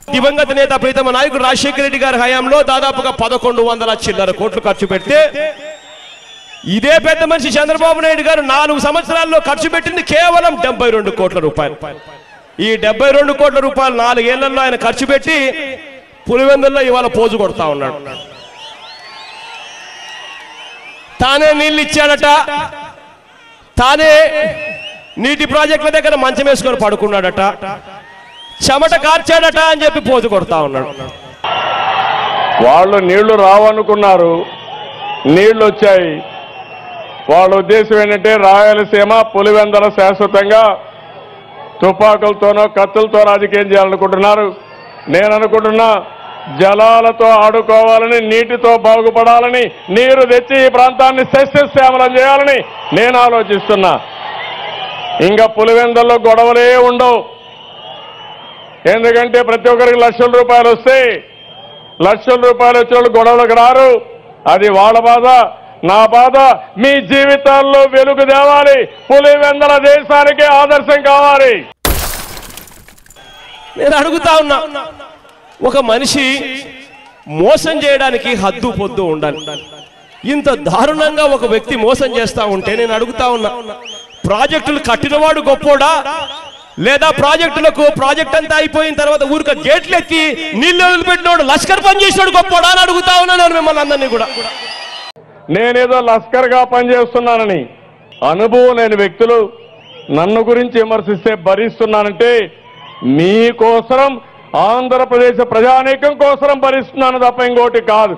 దివంగత నేత ప్రీతమ నాయకుడు రాజశేఖర రెడ్డి గారి హయాంలో దాదాపుగా పదకొండు వందల చిల్లర కోట్లు ఖర్చు పెడితే ఇదే పెద్ద మనిషి చంద్రబాబు నాయుడు గారు నాలుగు సంవత్సరాల్లో ఖర్చు పెట్టింది కేవలం డెబ్బై రెండు కోట్ల రూపాయలు ఈ డెబ్బై రెండు కోట్ల రూపాయలు నాలుగేళ్లలో ఆయన ఖర్చు పెట్టి పులివెందుల్లో ఇవాళ పోజు కొడతా ఉన్నాడు తానే నీళ్ళు ఇచ్చాడట తానే నీటి ప్రాజెక్టుల దగ్గర మంచం వేసుకొని పడుకున్నాడట చెమట కార్చాడట అని చెప్పి పోజు కొడతా ఉన్నాడు వాళ్ళు నీళ్లు రావనుకున్నారు నీళ్లు వచ్చాయి వాళ్ళ ఉద్దేశం ఏంటంటే రాయలసీమ పులివెందల శాశ్వతంగా తుపాకులతోనో కత్తులతో రాజకీయం చేయాలనుకుంటున్నారు నేను అనుకుంటున్నా జలాలతో ఆడుకోవాలని నీటితో బాగుపడాలని నీరు తెచ్చి ఈ ప్రాంతాన్ని సస్యశ్యామలం చేయాలని నేను ఆలోచిస్తున్నా ఇంకా పులివెందల్లో గొడవలే ఉండవు ఎందుకంటే ప్రతి ఒక్కరికి లక్షల రూపాయలు వస్తే లక్షల రూపాయలు వచ్చే వాళ్ళు గొడవలకు రారు అది వాళ్ళ బాధ నా బాధ మీ జీవితాల్లో వెలుగు తేవాలి పులివెందల దేశానికి ఆదర్శం కావాలి నేను అడుగుతా ఉన్నా ఒక మనిషి మోసం చేయడానికి హద్దు పొద్దు ఉండాలి ఇంత దారుణంగా ఒక వ్యక్తి మోసం చేస్తా ఉంటే నేను అడుగుతా ఉన్నా ప్రాజెక్టులు కట్టినవాడు గొప్పోడా లేదా ప్రాజెక్టులకు ప్రాజెక్ట్ అంతా అయిపోయిన తర్వాత ఊరిక గేట్లు ఎత్తి నీళ్ళు వదిలిపెట్టినోడు లష్కర్ పని చేసినోడు గొప్పోడా అని అడుగుతా ఉన్నా నేను మిమ్మల్ని అందరినీ కూడా నేనేదో లస్కర్గా పనిచేస్తున్నానని అనుభవం లేని వ్యక్తులు నన్ను గురించి విమర్శిస్తే భరిస్తున్నానంటే మీకోసరం ఆంధ్రప్రదేశ్ ప్రజానీకం కోసరం భరిస్తున్నాను తప్ప ఇంకోటి కాదు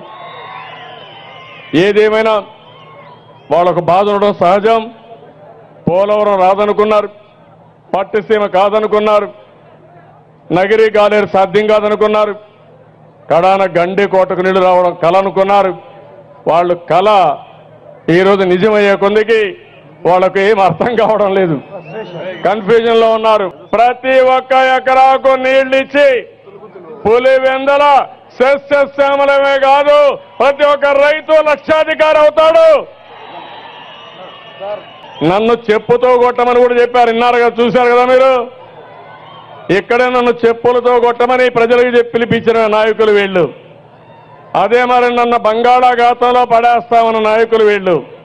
ఏదేమైనా వాళ్ళకు బాధ ఉండడం సహజం పోలవరం రాదనుకున్నారు పట్టిసీమ కాదనుకున్నారు నగిరి గాలేరు సాధ్యం కాదనుకున్నారు కడాన గండి కోటకు నీళ్లు రావడం కల అనుకున్నారు వాళ్ళు కళ ఈరోజు నిజమయ్యే కొందికి వాళ్ళకు ఏం అర్థం కావడం లేదు కన్ఫ్యూజన్ లో ఉన్నారు ప్రతి ఒక్క ఎకరాకు నీళ్లు ఇచ్చి పులివెందల సస్యశ్యామలమే కాదు ప్రతి ఒక్క రైతు లక్షాధికారి అవుతాడు నన్ను చెప్పుతో కొట్టమని కూడా చెప్పారు విన్నారు కదా చూశారు కదా మీరు ఇక్కడే నన్ను చెప్పులతో కొట్టమని ప్రజలకు చెప్పి పిలిపించిన నాయకులు వీళ్ళు అదే మరి నన్ను బంగాళాఖాతంలో పడేస్తామన్న నాయకులు వీళ్ళు